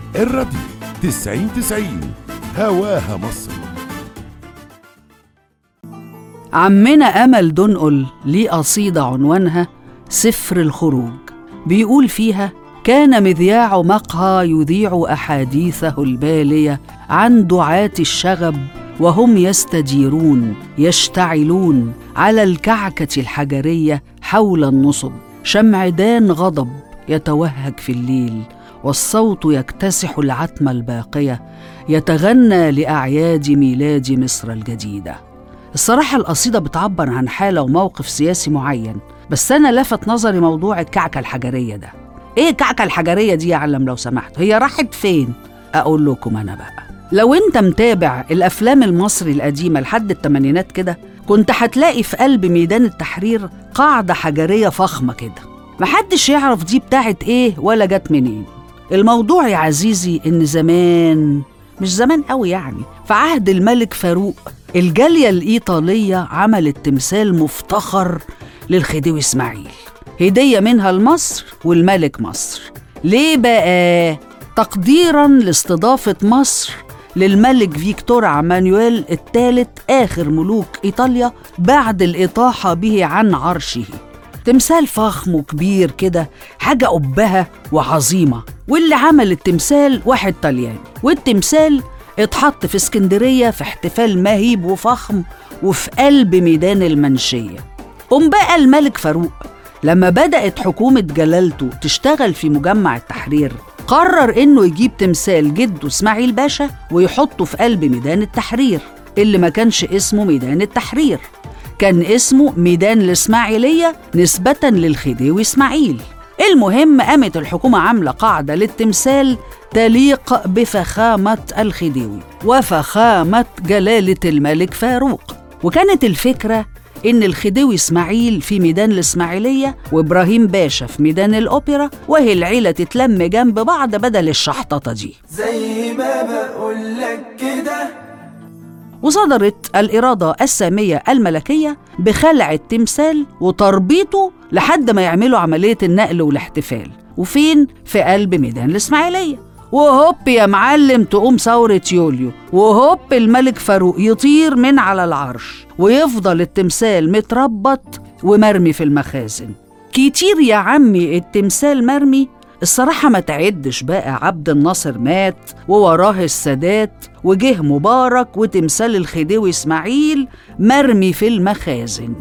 الراديو تسعين تسعين هواها مصر عمنا أمل دنقل ليه قصيدة عنوانها سفر الخروج بيقول فيها كان مذياع مقهى يذيع أحاديثه البالية عن دعاة الشغب وهم يستجيرون يشتعلون على الكعكة الحجرية حول النصب شمعدان غضب يتوهج في الليل والصوت يكتسح العتمة الباقية يتغنى لأعياد ميلاد مصر الجديدة الصراحة القصيدة بتعبر عن حالة وموقف سياسي معين بس أنا لفت نظري موضوع الكعكة الحجرية ده إيه الكعكة الحجرية دي يا علم لو سمحت هي راحت فين؟ أقول لكم أنا بقى لو أنت متابع الأفلام المصري القديمة لحد التمانينات كده كنت هتلاقي في قلب ميدان التحرير قاعدة حجرية فخمة كده محدش يعرف دي بتاعت إيه ولا جت منين الموضوع يا عزيزي إن زمان مش زمان قوي يعني في عهد الملك فاروق الجالية الإيطالية عملت تمثال مفتخر للخديوي إسماعيل هدية منها لمصر والملك مصر ليه بقى؟ تقديرا لاستضافة مصر للملك فيكتور عمانويل الثالث آخر ملوك إيطاليا بعد الإطاحة به عن عرشه تمثال فخم وكبير كده حاجة قبها وعظيمة واللي عمل التمثال واحد طلياني والتمثال اتحط في اسكندرية في احتفال مهيب وفخم وفي قلب ميدان المنشية قم بقى الملك فاروق لما بدأت حكومة جلالته تشتغل في مجمع التحرير قرر إنه يجيب تمثال جده إسماعيل باشا ويحطه في قلب ميدان التحرير اللي ما كانش اسمه ميدان التحرير كان اسمه ميدان الإسماعيلية نسبة للخديوي إسماعيل المهم قامت الحكومة عاملة قاعدة للتمثال تليق بفخامة الخديوي وفخامة جلالة الملك فاروق وكانت الفكرة إن الخديوي إسماعيل في ميدان الإسماعيلية وإبراهيم باشا في ميدان الأوبرا وهي العيلة تتلم جنب بعض بدل الشحططة دي زي ما بقولك كده وصدرت الإرادة السامية الملكية بخلع التمثال وتربيطه لحد ما يعملوا عملية النقل والاحتفال وفين؟ في قلب ميدان الإسماعيلية وهوب يا معلم تقوم ثورة يوليو وهوب الملك فاروق يطير من على العرش ويفضل التمثال متربط ومرمي في المخازن كتير يا عمي التمثال مرمي الصراحة ما تعدش بقى عبد الناصر مات ووراه السادات وجه مبارك وتمثال الخديوي إسماعيل مرمي في المخازن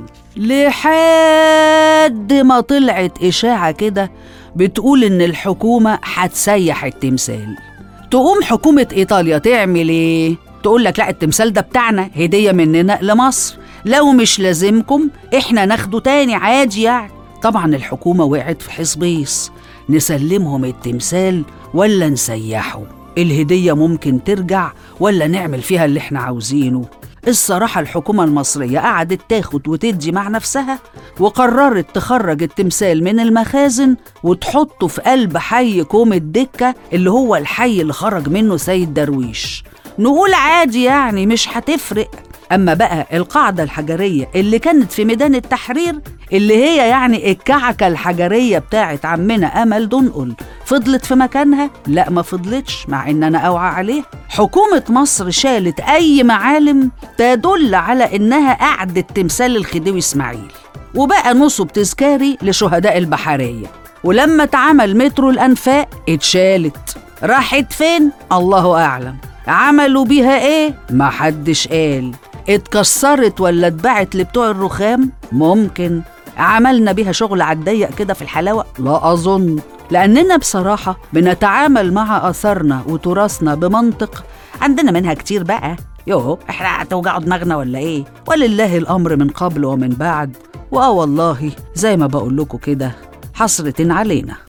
لحد ما طلعت إشاعة كده بتقول إن الحكومة هتسيح التمثال تقوم حكومة إيطاليا تعمل إيه؟ تقول لك لا التمثال ده بتاعنا هدية مننا لمصر لو مش لازمكم إحنا ناخده تاني عادي يعني طبعا الحكومة وقعت في حصبيص نسلمهم التمثال ولا نسيحه الهدية ممكن ترجع ولا نعمل فيها اللي احنا عاوزينه الصراحة الحكومة المصرية قعدت تاخد وتدي مع نفسها وقررت تخرج التمثال من المخازن وتحطه في قلب حي كوم الدكة اللي هو الحي اللي خرج منه سيد درويش نقول عادي يعني مش هتفرق أما بقى القاعدة الحجرية اللي كانت في ميدان التحرير اللي هي يعني الكعكة الحجرية بتاعت عمنا أمل دنقل فضلت في مكانها؟ لا ما فضلتش مع إن أنا أوعى عليه حكومة مصر شالت أي معالم تدل على إنها قعدت تمثال الخديوي إسماعيل وبقى نصب تذكاري لشهداء البحرية ولما اتعمل مترو الأنفاق اتشالت راحت فين؟ الله أعلم عملوا بيها ايه؟ ما حدش قال اتكسرت ولا اتباعت لبتوع الرخام؟ ممكن عملنا بيها شغل عالضيق كده في الحلاوة؟ لا أظن لأننا بصراحة بنتعامل مع آثارنا وتراثنا بمنطق عندنا منها كتير بقى يوه احنا هتوجعوا دماغنا ولا ايه؟ ولله الأمر من قبل ومن بعد وآه والله زي ما بقول لكم كده حسرة علينا